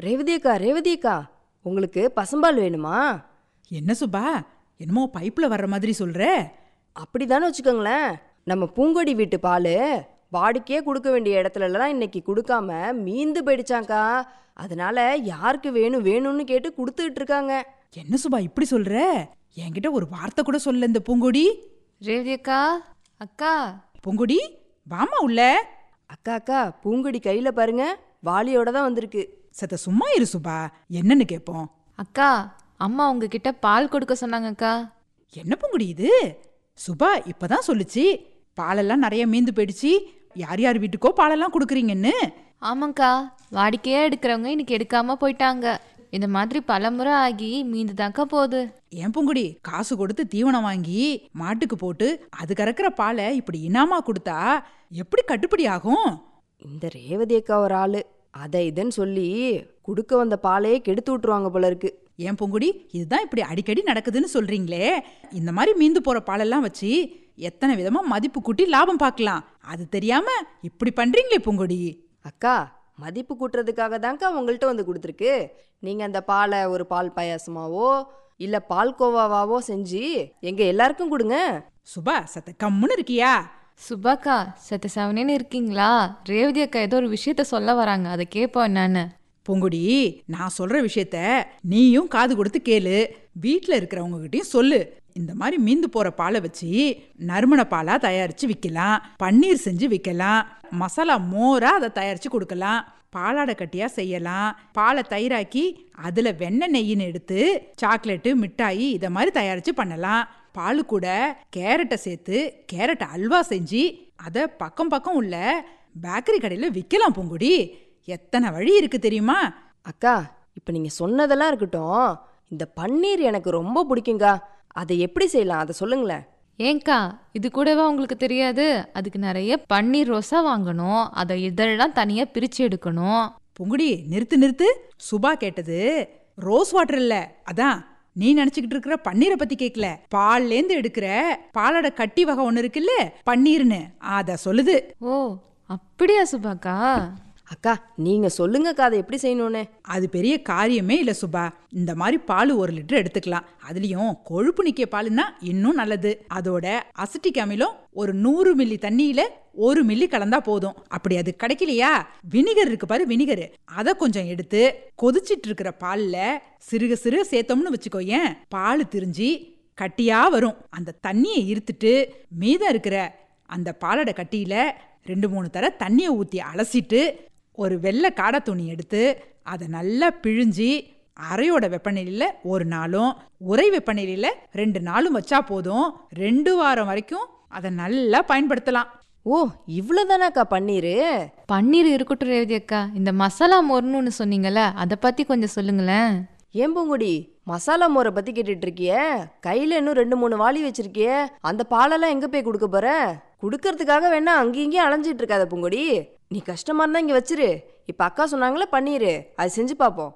ரேவதி அக்கா ரேவதி அக்கா உங்களுக்கு பசும்பால் வேணுமா என்ன சுபா என்னமோ பைப்ல வர்ற மாதிரி சொல்ற அப்படிதானே வச்சுக்கோங்களேன் நம்ம பூங்கொடி வீட்டு பால் வாடிக்கையே கொடுக்க வேண்டிய இடத்துலலாம் இன்னைக்கு கொடுக்காம மீந்து போயிடுச்சாங்க்கா அதனால யாருக்கு வேணும் வேணும்னு கேட்டு கொடுத்துட்டு இருக்காங்க என்ன சுபா இப்படி சொல்ற என்கிட்ட ஒரு வார்த்தை கூட சொல்ல இந்த பூங்கொடி ரேவதி அக்கா அக்கா பூங்கொடி வாமா உள்ள அக்கா அக்கா பூங்கொடி கையில பாருங்க வாளியோட தான் வந்திருக்கு சத்த சும்மா இரு சுபா என்னன்னு கேட்போம் அக்கா அம்மா உங்ககிட்ட பால் கொடுக்க சொன்னாங்க அக்கா என்ன பூங்குடி இது சுபா இப்பதான் சொல்லுச்சு பாலெல்லாம் நிறைய மீந்து போயிடுச்சு யார் யார் வீட்டுக்கோ பாலெல்லாம் கொடுக்குறீங்கன்னு ஆமாங்க்கா வாடிக்கையா எடுக்கிறவங்க இன்னைக்கு எடுக்காம போயிட்டாங்க இந்த மாதிரி பலமுறை ஆகி மீந்துதாக்கா போகுது ஏன் பூங்குடி காசு கொடுத்து தீவனம் வாங்கி மாட்டுக்கு போட்டு அது கறக்கிற பாலை இப்படி இனாமா கொடுத்தா எப்படி கட்டுப்படி ஆகும் இந்த ரேவதி அக்கா ஒரு ஆளு அதை இதுன்னு சொல்லி கொடுக்க வந்த பாலையே கெடுத்து விட்டுருவாங்க போல இருக்கு ஏன் பூங்குடி இதுதான் இப்படி அடிக்கடி நடக்குதுன்னு சொல்றீங்களே இந்த மாதிரி மீந்து போற பாலெல்லாம் வச்சு எத்தனை விதமா மதிப்பு கூட்டி லாபம் பார்க்கலாம் அது தெரியாம இப்படி பண்றீங்களே பூங்குடி அக்கா மதிப்பு கூட்டுறதுக்காக தான்க்கா உங்கள்கிட்ட வந்து கொடுத்துருக்கு நீங்க அந்த பாலை ஒரு பால் பாயாசமாவோ இல்ல பால் கோவாவாவோ செஞ்சு எங்க எல்லாருக்கும் கொடுங்க சுபா சத்த கம்முன்னு இருக்கியா சுபாக்கா சத்த செவனேன்னு இருக்கீங்களா ரேவதி அக்கா ஏதோ ஒரு விஷயத்த சொல்ல வராங்க அதை கேட்போம் என்னன்னு பூங்குடி நான் சொல்ற விஷயத்த நீயும் காது கொடுத்து கேளு வீட்டில் இருக்கிறவங்க கிட்டயும் சொல்லு இந்த மாதிரி மீந்து போற பாலை வச்சு நறுமண பாலா தயாரிச்சு விற்கலாம் பன்னீர் செஞ்சு விற்கலாம் மசாலா மோரா அதை தயாரிச்சு கொடுக்கலாம் பாலாடை கட்டியா செய்யலாம் பாலை தயிராக்கி அதுல வெண்ணெய் நெய்யின்னு எடுத்து சாக்லேட்டு மிட்டாயி இதை மாதிரி தயாரிச்சு பண்ணலாம் பாலு கூட கேரட்டை சேர்த்து கேரட் அல்வா செஞ்சு அதை பக்கம் பக்கம் உள்ள பேக்கரி கடையில் விற்கலாம் பூங்குடி எத்தனை வழி இருக்கு தெரியுமா அக்கா இப்போ நீங்க சொன்னதெல்லாம் இருக்கட்டும் இந்த பன்னீர் எனக்கு ரொம்ப பிடிக்குங்கா அதை எப்படி செய்யலாம் அதை சொல்லுங்களேன் ஏங்க்கா இது கூடவா உங்களுக்கு தெரியாது அதுக்கு நிறைய பன்னீர் ரோஸா வாங்கணும் அதை இதழெல்லாம் தனியா பிரிச்சு எடுக்கணும் பொங்குடி நிறுத்து நிறுத்து சுபா கேட்டது ரோஸ் வாட்டர் இல்ல அதான் நீ நினைச்சுக்கிட்டு இருக்கிற பன்னீரை பத்தி கேட்கல பால்லேந்து எடுக்கிற பாலோட கட்டி வகை ஒன்று இருக்குல்ல பன்னீர்னு அத சொல்லுது ஓ அப்படியா சுபாக்கா அக்கா நீங்க சொல்லுங்கக்கா அதை எப்படி செய்யணும்னு அது பெரிய காரியமே இல்லை சுபா இந்த மாதிரி பால் ஒரு லிட்டர் எடுத்துக்கலாம் அதுலயும் கொழுப்பு நிக்க பாலுன்னா இன்னும் நல்லது அதோட அசிட்டிக் அமிலம் ஒரு நூறு மில்லி தண்ணியில ஒரு மில்லி கலந்தா போதும் அப்படி அது கிடைக்கலையா வினிகர் இருக்கு பாரு வினிகர் அதை கொஞ்சம் எடுத்து கொதிச்சிட்டு இருக்கிற பால்ல சிறுக சிறுக சேர்த்தோம்னு வச்சுக்கோ ஏன் பால் திரிஞ்சு கட்டியா வரும் அந்த தண்ணியை இருத்துட்டு மீதம் இருக்கிற அந்த பாலோட கட்டியில ரெண்டு மூணு தர தண்ணியை ஊற்றி அலசிட்டு ஒரு வெள்ளை காடை துணி எடுத்து அதை நல்லா பிழிஞ்சி அறையோட வெப்பநிலையில் ஒரு நாளும் உறை வெப்பநிலையில் ரெண்டு நாளும் வச்சா போதும் ரெண்டு வாரம் வரைக்கும் அதை நல்லா பயன்படுத்தலாம் ஓ இவ்வளோதானாக்கா பன்னீர் பன்னீர் இருக்கட்டும் ரேவதி அக்கா இந்த மசாலா மொர்னு சொன்னீங்கல்ல அதை பத்தி கொஞ்சம் சொல்லுங்களேன் ஏன் பூங்குடி மசாலா மோரை பத்தி கேட்டுட்டு இருக்கியே கையில இன்னும் ரெண்டு மூணு வாளி வச்சிருக்கியே அந்த பாலெல்லாம் எங்க போய் கொடுக்க போற கொடுக்கறதுக்காக வேணா அங்கேயும் இங்கேயும் அலைஞ்சிட்டு இருக்காத பூங்குடி நீ கஷ்டமா இருந்தா இங்க வச்சிரு இப்ப அக்கா சொன்னாங்களே பன்னீர் அது செஞ்சு பார்ப்போம்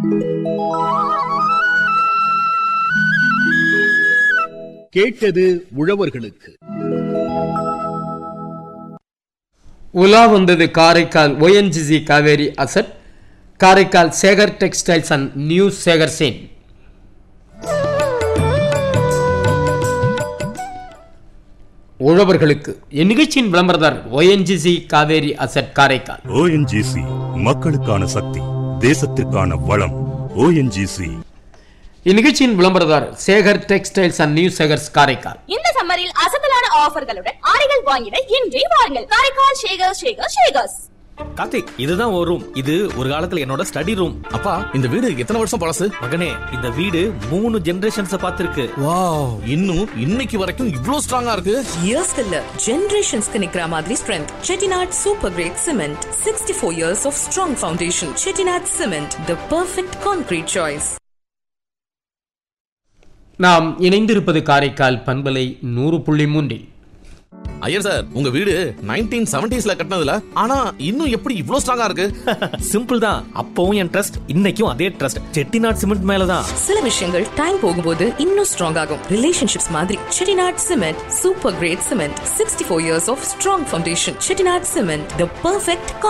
கேட்டது உழவர்களுக்கு உலா வந்தது Karaikal ONGC Cauvery asset Karaikal Sekar textiles and new Sekar சேன் உழவர்களுக்கு இந்நிகழ்ச்சியின் விளம்பரதார் ONGC Cauvery asset Karaikal ONGC மக்களுக்கான சக்தி தேசத்திற்கான வளம் ஓஎன்ஜிசி இந்நிகழ்ச்சியின் விளம்பரதார் Sekar textiles and new Sekar's Karaikal இந்த சம்மரில் அசத்தலான ஆஃபர்களுடன் ஆடைகள் வாங்கிட இன்றே வாருங்கள் காரைக்கால் ஷேகர் ஷேகர் ஷேகர்ஸ் கார்த்திக் இதுதான் ஒரு ரூம் இது ஒரு காலத்துல என்னோட ஸ்டடி ரூம் அப்பா இந்த வீடு எத்தனை வருஷம் பழசு மகனே இந்த வீடு மூணு ஜெனரேஷன்ஸ் பார்த்திருக்கு வாவ் இன்னும் இன்னைக்கு வரைக்கும் இவ்ளோ ஸ்ட்ராங்கா இருக்கு இயர்ஸ்க்கு இல்ல ஜெனரேஷன்ஸ்க்கு நிக்கிற மாதிரி strength Chettinad super grade cement sixty four years of strong foundation Chettinad cement the perfect concrete choice நாம் இணைந்திருப்பது காரைக்கால் பண்பலை நூறு புள்ளி மூன்றில் ஐயர் சார் உங்க வீடு நைன்டீன் செவன்டிஸ்ல கட்டினதுல ஆனா இன்னும் எப்படி இவ்ளோ ஸ்ட்ராங்கா இருக்கு சிம்பிள் தான் அப்பவும் என் ட்ரஸ்ட் இன்னைக்கும் அதே ட்ரஸ்ட் செட்டிநாட் சிமெண்ட் மேலதான் சில விஷயங்கள் டைம் போகும்போது இன்னும் ஸ்ட்ராங் ஆகும் ரிலேஷன்ஷிப்ஸ் மாதிரி Chettinad cement super grade cement sixty four years of strong foundation Chettinad cement the perfect